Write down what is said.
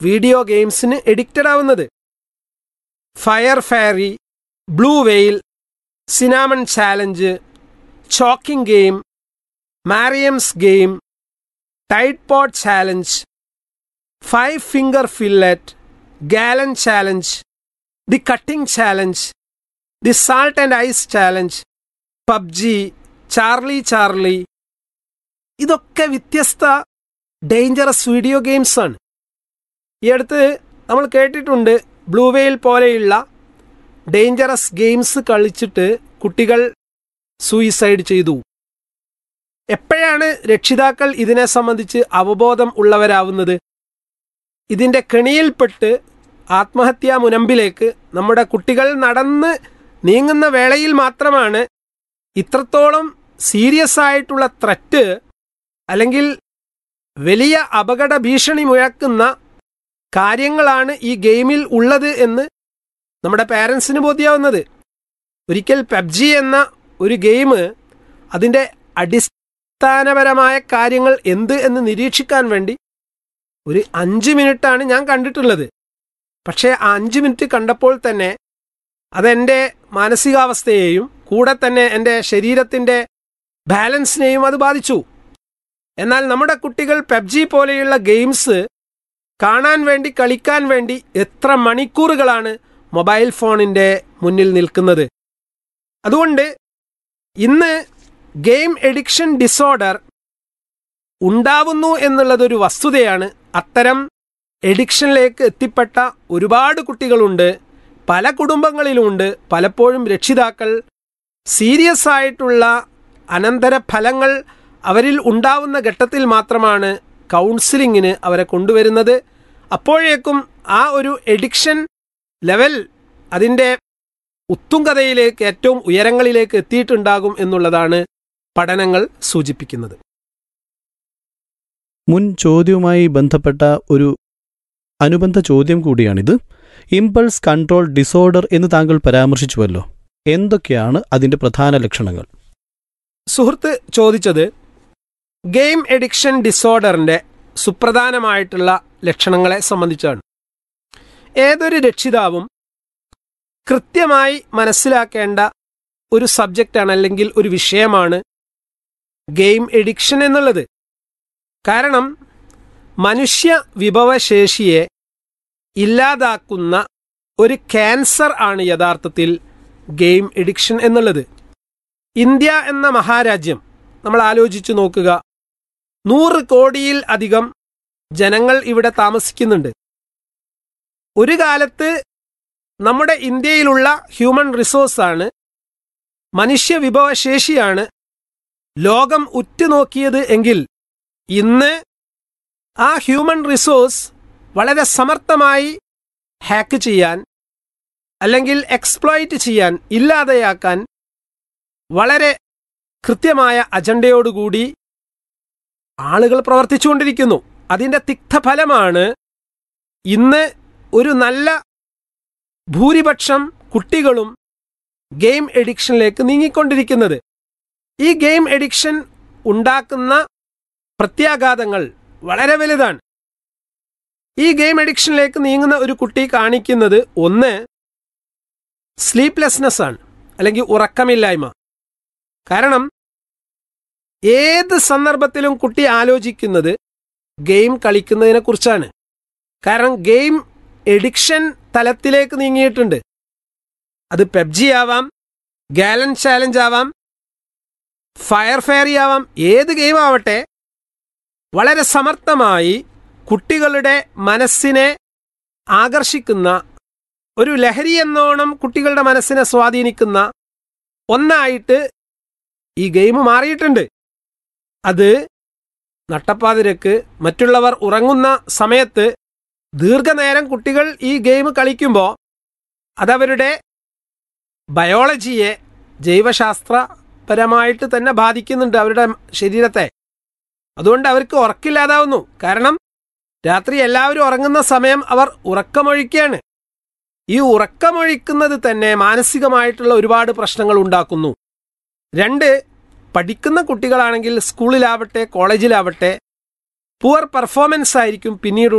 video ഗെയിംസിന് addicted ആവുന്നത് fire fairy blue whale cinnamon challenge choking game Mariam's game tide pod challenge five finger fillet gallon challenge the cutting challenge the salt and ice challenge PUBG Charlie Charlie ഇതൊക്കെ വ്യത്യസ്ത dangerous video games ആണ് ഈ അടുത്ത് നമ്മൾ കേട്ടിട്ടുണ്ട് blue whale പോലെയുള്ള dangerous games കളിച്ചിട്ട് കുട്ടികൾ സൂയിസൈഡ് ചെയ്തു എപ്പോഴാണ് രക്ഷിതാക്കൾ ഇതിനെ സംബന്ധിച്ച് അവബോധം ഉള്ളവരാവുന്നത് ഇതിൻ്റെ കെണിയിൽപ്പെട്ട് ആത്മഹത്യാ മുനമ്പിലേക്ക് നമ്മുടെ കുട്ടികൾ നടന്ന് നീങ്ങുന്ന വേളയിൽ മാത്രമാണ് ഇത്രത്തോളം സീരിയസ് ആയിട്ടുള്ള ത്രറ്റ് അല്ലെങ്കിൽ വലിയ അപകട ഭീഷണി മുഴക്കുന്ന കാര്യങ്ങളാണ് ഈ ഗെയിമിൽ ഉള്ളത് എന്ന് നമ്മുടെ പാരൻസിന് ബോധ്യാവുന്നത് ഒരിക്കൽ പബ്ജി എന്ന ഒരു ഗെയിം അതിൻ്റെ അടിസ്ഥാനപരമായ കാര്യങ്ങൾ എന്ത് എന്ന് നിരീക്ഷിക്കാൻ വേണ്ടി ഒരു അഞ്ച് മിനിറ്റാണ് ഞാൻ കണ്ടിട്ടുള്ളത് പക്ഷേ ആ അഞ്ച് മിനിറ്റ് കണ്ടപ്പോൾ തന്നെ അതെൻ്റെ മാനസികാവസ്ഥയെയും കൂടെ തന്നെ എൻ്റെ ശരീരത്തിൻ്റെ ബാലൻസിനെയും അത് ബാധിച്ചു എന്നാൽ നമ്മുടെ കുട്ടികൾ പബ്ജി പോലെയുള്ള ഗെയിംസ് കാണാൻ വേണ്ടി കളിക്കാൻ വേണ്ടി എത്ര മണിക്കൂറുകളാണ് മൊബൈൽ ഫോണിൻ്റെ മുന്നിൽ നിൽക്കുന്നത് അതുകൊണ്ട് ഇന്ന് ഗെയിം എഡിക്ഷൻ ഡിസോർഡർ ഉണ്ടാവുന്നു എന്നുള്ളതൊരു വസ്തുതയാണ് അത്തരം എഡിക്ഷനിലേക്ക് എത്തിപ്പെട്ട ഒരുപാട് കുട്ടികളുണ്ട് പല കുടുംബങ്ങളിലുമുണ്ട് പലപ്പോഴും രക്ഷിതാക്കൾ സീരിയസ് ആയിട്ടുള്ള അനന്തര ഫലങ്ങൾ അവരിൽ ഉണ്ടാവുന്ന ഘട്ടത്തിൽ മാത്രമാണ് കൗൺസിലിങ്ങിന് അവരെ കൊണ്ടുവരുന്നത് അപ്പോഴേക്കും ആ ഒരു എഡിക്ഷൻ ലെവൽ അതിൻ്റെ ഉത്തുംഗതയിലേക്ക് ഏറ്റവും ഉയരങ്ങളിലേക്ക് എത്തിയിട്ടുണ്ടാകും എന്നുള്ളതാണ് പഠനങ്ങൾ സൂചിപ്പിക്കുന്നത് മുൻ ചോദ്യവുമായി ബന്ധപ്പെട്ട ഒരു അനുബന്ധ ചോദ്യം കൂടിയാണിത് ഇമ്പൾസ് കൺട്രോൾ ഡിസോർഡർ എന്ന് താങ്കൾ പരാമർശിച്ചുവല്ലോ എന്തൊക്കെയാണ് അതിന്റെ പ്രധാന ലക്ഷണങ്ങൾ സുഹൃത്ത് ചോദിച്ചത് ഗെയിം എഡിക്ഷൻ ഡിസോർഡറിൻ്റെ സുപ്രധാനമായിട്ടുള്ള ലക്ഷണങ്ങളെ സംബന്ധിച്ചാണ് ഏതൊരു രക്ഷിതാവും കൃത്യമായി മനസ്സിലാക്കേണ്ട ഒരു സബ്ജക്റ്റാണ് അല്ലെങ്കിൽ ഒരു വിഷയമാണ് ഗെയിം എഡിക്ഷൻ എന്നുള്ളത് കാരണം മനുഷ്യ വിഭവശേഷിയെ ഇല്ലാതാക്കുന്ന ഒരു ക്യാൻസർ ആണ് യഥാർത്ഥത്തിൽ ഗെയിം എഡിക്ഷൻ എന്നുള്ളത് ഇന്ത്യ എന്ന മഹാരാജ്യം നമ്മൾ ആലോചിച്ചു നോക്കുക നൂറ് കോടിയിൽ അധികം ജനങ്ങൾ ഇവിടെ താമസിക്കുന്നുണ്ട് ഒരു കാലത്ത് നമ്മുടെ ഇന്ത്യയിലുള്ള ഹ്യൂമൻ റിസോഴ്സാണ് മനുഷ്യ വിഭവശേഷിയാണ് ലോകം ഉറ്റുനോക്കിയത് എങ്കിൽ ഇന്ന് ആ ഹ്യൂമൻ റിസോഴ്സ് വളരെ സമർത്ഥമായി ഹാക്ക് ചെയ്യാൻ അല്ലെങ്കിൽ എക്സ്പ്ലോയിറ്റ് ചെയ്യാൻ ഇല്ലാതെയാക്കാൻ വളരെ കൃത്യമായ അജണ്ടയോടുകൂടി ആളുകൾ പ്രവർത്തിച്ചുകൊണ്ടിരിക്കുന്നു അതിൻ്റെ തിക്തഫലമാണ് ഇന്ന് ഒരു നല്ല ഭൂരിപക്ഷം കുട്ടികളും ഗെയിം എഡിക്ഷനിലേക്ക് നീങ്ങിക്കൊണ്ടിരിക്കുന്നത് ഈ ഗെയിം എഡിക്ഷൻ ഉണ്ടാക്കുന്ന പ്രത്യാഘാതങ്ങൾ വളരെ വലുതാണ് ഈ ഗെയിം എഡിക്ഷനിലേക്ക് നീങ്ങുന്ന ഒരു കുട്ടി കാണിക്കുന്നത് ഒന്ന് സ്ലീപ്ലെസ്നെസ് ആണ് അല്ലെങ്കിൽ ഉറക്കമില്ലായ്മ കാരണം ഏത് സന്ദർഭത്തിലും കുട്ടി ആലോചിക്കുന്നത് ഗെയിം കളിക്കുന്നതിനെ കുറിച്ചാണ് കാരണം ഗെയിം എഡിക്ഷൻ തലത്തിലേക്ക് നീങ്ങിയിട്ടുണ്ട് അത് പെബ്ജി ആവാം ഗാലൻ ചാലഞ്ച് ആവാം ഫയർ ഫയറി ആവാം ഏത് ഗെയിം ആവട്ടെ വളരെ സമർത്ഥമായി കുട്ടികളുടെ മനസ്സിനെ ആകർഷിക്കുന്ന ഒരു ലഹരി എന്നോണം കുട്ടികളുടെ മനസ്സിനെ സ്വാധീനിക്കുന്ന ഒന്നായിട്ട് ഈ ഗെയിം മാറിയിട്ടുണ്ട് അത് നട്ടപ്പാതിരക്ക് മറ്റുള്ളവർ ഉറങ്ങുന്ന സമയത്ത് ദീർഘനേരം കുട്ടികൾ ഈ ഗെയിം കളിക്കുമ്പോൾ അതവരുടെ ബയോളജിയെ ജൈവശാസ്ത്രപരമായിട്ട് തന്നെ ബാധിക്കുന്നുണ്ട് അവരുടെ ശരീരത്തെ അതുകൊണ്ട് അവർക്ക് ഉറക്കില്ലാതാവുന്നു കാരണം രാത്രി എല്ലാവരും ഉറങ്ങുന്ന സമയം അവർ ഉറക്കമൊഴിക്കുകയാണ് ഈ ഉറക്കമൊഴിക്കുന്നത് തന്നെ മാനസികമായിട്ടുള്ള ഒരുപാട് പ്രശ്നങ്ങൾ ഉണ്ടാക്കുന്നു രണ്ട് പഠിക്കുന്ന കുട്ടികളാണെങ്കിൽ സ്കൂളിലാവട്ടെ കോളേജിലാവട്ടെ പുവർ പെർഫോമൻസ് ആയിരിക്കും പിന്നീട്